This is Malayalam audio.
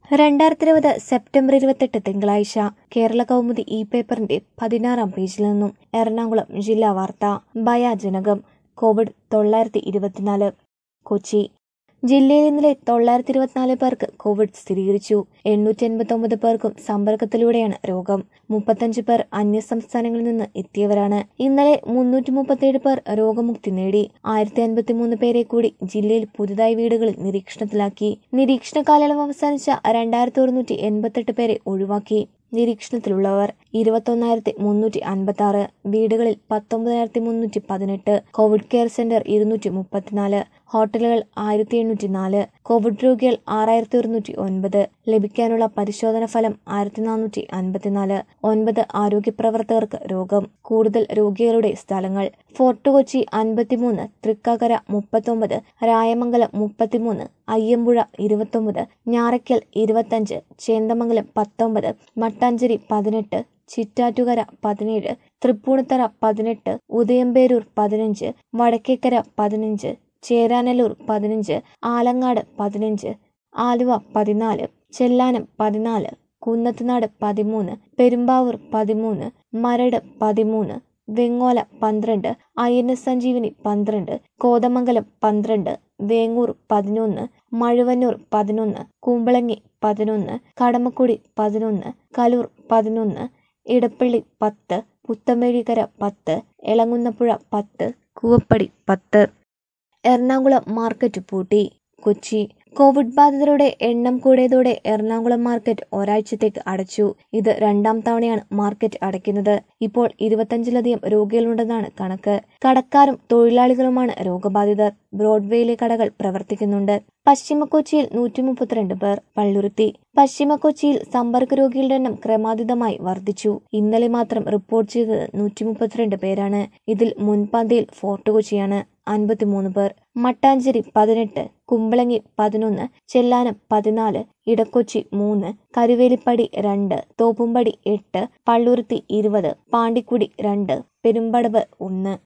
രണ്ടായിരത്തി ഇരുപത് സെപ്റ്റംബർ ഇരുപത്തെട്ട് തിങ്കളാഴ്ച കേരള കൗമുദി ഇ പേപ്പറിന്റെ പതിനാറാം പേജിൽ നിന്നും എറണാകുളം ജില്ലാ വാർത്ത ഭയാജനകം കോവിഡ് തൊള്ളായിരത്തി ഇരുപത്തിനാല് കൊച്ചി ജില്ലയിൽ ഇന്നലെ തൊള്ളായിരത്തി ഇരുപത്തിനാല് പേർക്ക് കോവിഡ് സ്ഥിരീകരിച്ചു എണ്ണൂറ്റി എൺപത്തി ഒമ്പത് പേർക്കും സമ്പർക്കത്തിലൂടെയാണ് രോഗം മുപ്പത്തഞ്ച് പേർ അന്യസംസ്ഥാനങ്ങളിൽ നിന്ന് എത്തിയവരാണ് ഇന്നലെ മുന്നൂറ്റി മുപ്പത്തിയേഴ് പേർ രോഗമുക്തി നേടി ആയിരത്തി അൻപത്തി മൂന്ന് പേരെ കൂടി ജില്ലയിൽ പുതുതായി വീടുകളിൽ നിരീക്ഷണത്തിലാക്കി നിരീക്ഷണ കാലയളവ് അവസാനിച്ച രണ്ടായിരത്തി ഒരുന്നൂറ്റി എൺപത്തെട്ട് പേരെ ഒഴിവാക്കി നിരീക്ഷണത്തിലുള്ളവർ ഇരുപത്തൊന്നായിരത്തി മുന്നൂറ്റി അൻപത്തി ആറ് വീടുകളിൽ പത്തൊമ്പതിനായിരത്തി മുന്നൂറ്റി പതിനെട്ട് കോവിഡ് കെയർ സെന്റർ ഇരുന്നൂറ്റി മുപ്പത്തിനാല് ഹോട്ടലുകൾ ആയിരത്തി എണ്ണൂറ്റി നാല് കോവിഡ് രോഗികൾ ആറായിരത്തി ഒരുന്നൂറ്റി ഒൻപത് ലഭിക്കാനുള്ള പരിശോധന ഫലം ആയിരത്തി നാനൂറ്റി അൻപത്തിനാല് ഒൻപത് ആരോഗ്യ പ്രവർത്തകർക്ക് രോഗം കൂടുതൽ രോഗികളുടെ സ്ഥലങ്ങൾ ഫോർട്ട് കൊച്ചി അൻപത്തിമൂന്ന് തൃക്കാക്കര മുപ്പത്തൊമ്പത് രായമംഗലം മുപ്പത്തിമൂന്ന് അയ്യമ്പുഴ ഇരുപത്തൊമ്പത് ഞാറയ്ക്കൽ ഇരുപത്തഞ്ച് ചേന്ദമംഗലം പത്തൊമ്പത് മട്ടാഞ്ചേരി പതിനെട്ട് ചിറ്റാറ്റുകര പതിനേഴ് തൃപ്പൂണിത്തറ പതിനെട്ട് ഉദയംപേരൂർ പതിനഞ്ച് വടക്കേക്കര പതിനഞ്ച് ചേരാനല്ലൂർ പതിനഞ്ച് ആലങ്ങാട് പതിനഞ്ച് ആലുവ പതിനാല് ചെല്ലാനം പതിനാല് കുന്നത്തുനാട് പതിമൂന്ന് പെരുമ്പാവൂർ പതിമൂന്ന് മരട് പതിമൂന്ന് വെങ്ങോല പന്ത്രണ്ട് അയ്യന്ന സഞ്ജീവിനി പന്ത്രണ്ട് കോതമംഗലം പന്ത്രണ്ട് വേങ്ങൂർ പതിനൊന്ന് മഴുവന്നൂർ പതിനൊന്ന് കുമ്പളങ്ങി പതിനൊന്ന് കടമക്കുടി പതിനൊന്ന് കലൂർ പതിനൊന്ന് ഇടപ്പള്ളി പത്ത് പുത്തമേഴിക്കര പത്ത് എളങ്ങുന്നപ്പുഴ പത്ത് കൂവപ്പടി പത്ത് എറണാകുളം മാർക്കറ്റ് പൂട്ടി കൊച്ചി കോവിഡ് ബാധിതരുടെ എണ്ണം കൂടിയതോടെ എറണാകുളം മാർക്കറ്റ് ഒരാഴ്ചത്തേക്ക് അടച്ചു ഇത് രണ്ടാം തവണയാണ് മാർക്കറ്റ് അടയ്ക്കുന്നത് ഇപ്പോൾ ഇരുപത്തഞ്ചിലധികം രോഗികളുണ്ടെന്നാണ് കണക്ക് കടക്കാരും തൊഴിലാളികളുമാണ് രോഗബാധിതർ ബ്രോഡ്വേയിലെ കടകൾ പ്രവർത്തിക്കുന്നുണ്ട് പശ്ചിമ കൊച്ചിയിൽ നൂറ്റി മുപ്പത്തിരണ്ട് പേർ പള്ളുരുത്തി പശ്ചിമ കൊച്ചിയിൽ സമ്പർക്ക രോഗികളുടെ എണ്ണം ക്രമാതീതമായി വർദ്ധിച്ചു ഇന്നലെ മാത്രം റിപ്പോർട്ട് ചെയ്തത് നൂറ്റി മുപ്പത്തിരണ്ട് പേരാണ് ഇതിൽ മുൻപന്തിയിൽ ഫോർട്ട് കൊച്ചിയാണ് അൻപത്തിമൂന്ന് പേർ മട്ടാഞ്ചേരി പതിനെട്ട് കുമ്പളങ്ങി പതിനൊന്ന് ചെല്ലാനം പതിനാല് ഇടക്കൊച്ചി മൂന്ന് കരുവേലിപ്പടി രണ്ട് തോപ്പുംപടി എട്ട് പള്ളുരുത്തി ഇരുപത് പാണ്ടിക്കുടി രണ്ട് പെരുമ്പടവ് ഒന്ന്